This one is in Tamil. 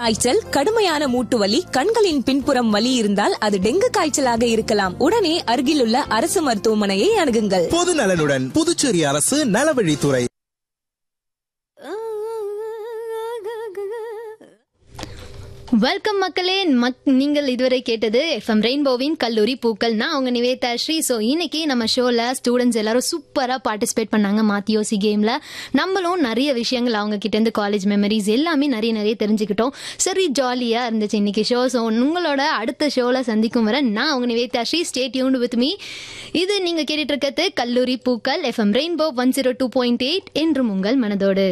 காய்ச்சல் கடுமையான மூட்டு வலி கண்களின் பின்புறம் வலி இருந்தால் அது டெங்கு காய்ச்சலாக இருக்கலாம் உடனே அருகிலுள்ள அரசு மருத்துவமனையை அணுகுங்கள் பொது நலனுடன் புதுச்சேரி அரசு நலவழித்துறை வெல்கம் மக்களே மக் நீங்கள் இதுவரை கேட்டது எஃப்எம் ரெயின்போவின் கல்லூரி பூக்கள் நான் அவங்க நிவேதா ஸ்ரீ ஸோ இன்னைக்கு நம்ம ஷோவில் ஸ்டூடெண்ட்ஸ் எல்லாரும் சூப்பராக பார்ட்டிசிபேட் பண்ணாங்க மாத்தியோசி கேமில் நம்மளும் நிறைய விஷயங்கள் அவங்க கிட்டேருந்து காலேஜ் மெமரிஸ் எல்லாமே நிறைய நிறைய தெரிஞ்சுக்கிட்டோம் சரி ஜாலியாக இருந்துச்சு இன்னைக்கு ஷோ ஸோ உங்களோட அடுத்த ஷோவில் சந்திக்கும் வரை நான் அவங்க Nivetha Sri stay tune with me இது நீங்கள் கேட்டுட்டு இருக்கிறது கல்லூரி பூக்கள் FM rainbow one zero two point eight என்றும் உங்கள் மனதோடு